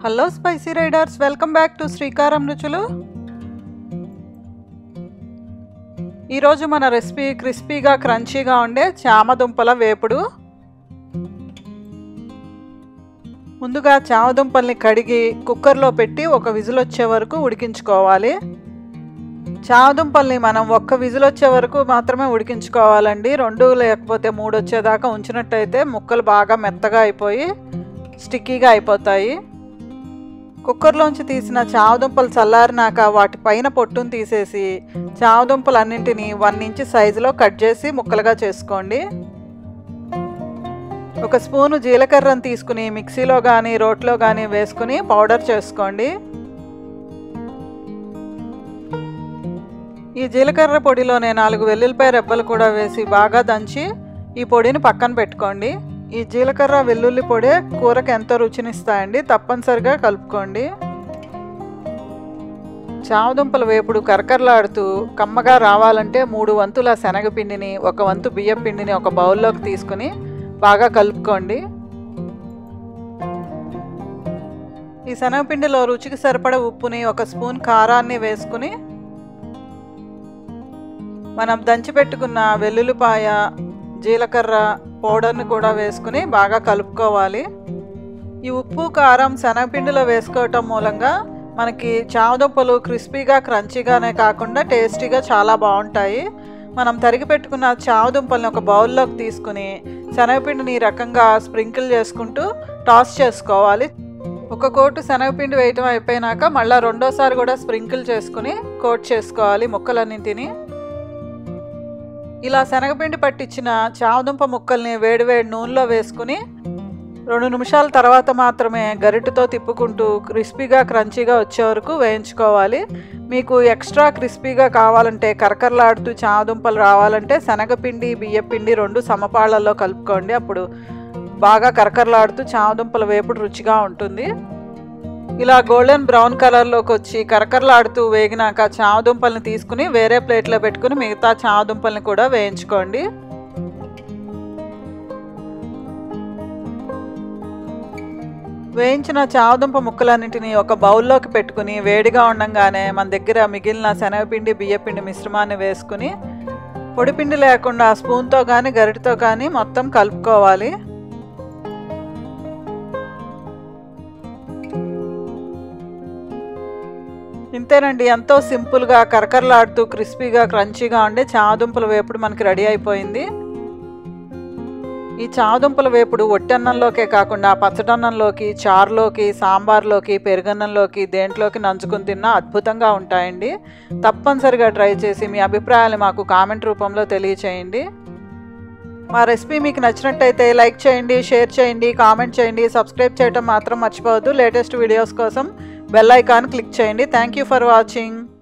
hello spicy riders welcome back to Srikaram Ruchulu ఈరోజు మన recipe క్రిస్పీగా క్రంచీగా ఉండే చామదుంపల వేపుడు ముందుగా చామదుంపల్ని కడిగి కుక్కర్లో పెట్టి ఒక విజిల్ వచ్చే వరకు ఉడికించుకోవాలి చామదుంపల్ని మనం ఒక్క విజిల్ వచ్చే వరకు మాత్రమే ఉడికించుకోవాలండి రెండు లేకపోతే మూడు వచ్చేదాకా ఉంచినట్టయితే ముక్కలు బాగా మెత్తగా అయిపోయి స్టిక్కీగా అయిపోతాయి కుక్కర్లోంచి తీసిన చావదుంపలు చల్లారినాక వాటి పైన పొట్టును తీసేసి చావదుంపలన్నింటినీ వన్ ఇంచ్ సైజులో కట్ చేసి ముక్కలుగా చేసుకోండి ఒక స్పూను జీలకర్రను తీసుకుని మిక్సీలో కానీ రోట్లో కానీ వేసుకుని పౌడర్ చేసుకోండి ఈ జీలకర్ర పొడిలోనే నాలుగు వెల్లుల్లిపాయ రెబ్బలు కూడా వేసి బాగా దంచి ఈ పొడిని పక్కన పెట్టుకోండి ఈ జీలకర్ర వెల్లుల్లి పొడి కూరకు ఎంతో రుచినిస్తాయండి తప్పనిసరిగా కలుపుకోండి చామదుంపల వేపుడు కరకరలాడుతూ కమ్మగా రావాలంటే మూడు వంతుల శనగపిండిని ఒక వంతు బియ్యం పిండిని ఒక బౌల్లోకి తీసుకుని బాగా కలుపుకోండి ఈ శనగపిండిలో రుచికి సరిపడ ఉప్పుని ఒక స్పూన్ కారాన్ని వేసుకుని మనం దంచి పెట్టుకున్న వెల్లుల్లిపాయ జీలకర్ర పౌడర్ని కూడా వేసుకుని బాగా కలుపుకోవాలి ఈ ఉప్పు కారం శనగపిండిలో వేసుకోవటం మూలంగా మనకి చామదుంపలు క్రిస్పీగా క్రంచీగానే కాకుండా టేస్టీగా చాలా బాగుంటాయి మనం తరిగి పెట్టుకున్న చామదుంపల్ని ఒక బౌల్లోకి తీసుకుని శనగపిండిని ఈ రకంగా స్ప్రింకిల్ చేసుకుంటూ టాస్ చేసుకోవాలి ఒక కోటు శనగపిండి వేయటం అయిపోయినాక మళ్ళీ రెండోసారి కూడా స్ప్రింకిల్ చేసుకుని కోట్ చేసుకోవాలి ముక్కలన్నింటినీ ఇలా శనగపిండి పట్టించిన చామదుంప ముక్కల్ని వేడివేడి నూనెలో వేసుకుని రెండు నిమిషాల తర్వాత మాత్రమే గరిటెతో తిప్పుకుంటూ క్రిస్పీగా క్రంచీగా వచ్చే వరకు వేయించుకోవాలి మీకు ఎక్స్ట్రా క్రిస్పీగా కావాలంటే కరకరలాడుతూ చామదుంపలు రావాలంటే శనగపిండి బియ్యపిండి రెండు సమపాళ్ళల్లో కలుపుకోండి అప్పుడు బాగా కరకరలాడుతూ చామదుంపల వేపుడు రుచిగా ఉంటుంది ఇలా గోల్డెన్ బ్రౌన్ కలర్లోకి వచ్చి కరకరలాడుతూ వేగినాక చామదుంపల్ని తీసుకుని వేరే ప్లేట్లో పెట్టుకుని మిగతా చామదుంపల్ని కూడా వేయించుకోండి వేయించిన చామదుంప ముక్కలన్నింటినీ ఒక బౌల్లోకి పెట్టుకుని వేడిగా ఉండంగానే మన దగ్గర మిగిలిన శనగపిండి బియ్యపిండి మిశ్రమాన్ని వేసుకుని పొడిపిండి లేకుండా స్పూన్తో కానీ గరిటతో కానీ మొత్తం కలుపుకోవాలి ఇంతేనండి ఎంతో సింపుల్గా కరకరలాడుతూ క్రిస్పీగా క్రంచీగా ఉండే చామదుంపల వేపుడు మనకి రెడీ అయిపోయింది ఈ చామదుంపల వేపుడు ఒట్టన్నంలోకే కాకుండా పచ్చడన్నంలోకి చారులోకి సాంబార్లోకి పెరుగన్నంలోకి దేంట్లోకి నంచుకుని తిన్నా అద్భుతంగా ఉంటాయండి తప్పనిసరిగా ట్రై చేసి మీ అభిప్రాయాలు మాకు కామెంట్ రూపంలో తెలియచేయండి మా రెసిపీ మీకు నచ్చినట్టయితే లైక్ చేయండి షేర్ చేయండి కామెంట్ చేయండి సబ్స్క్రైబ్ చేయడం మాత్రం మర్చిపోవద్దు లేటెస్ట్ వీడియోస్ కోసం బెల్ ఐకాన్ క్లిక్ చేయండి థ్యాంక్ యూ ఫర్ వాచింగ్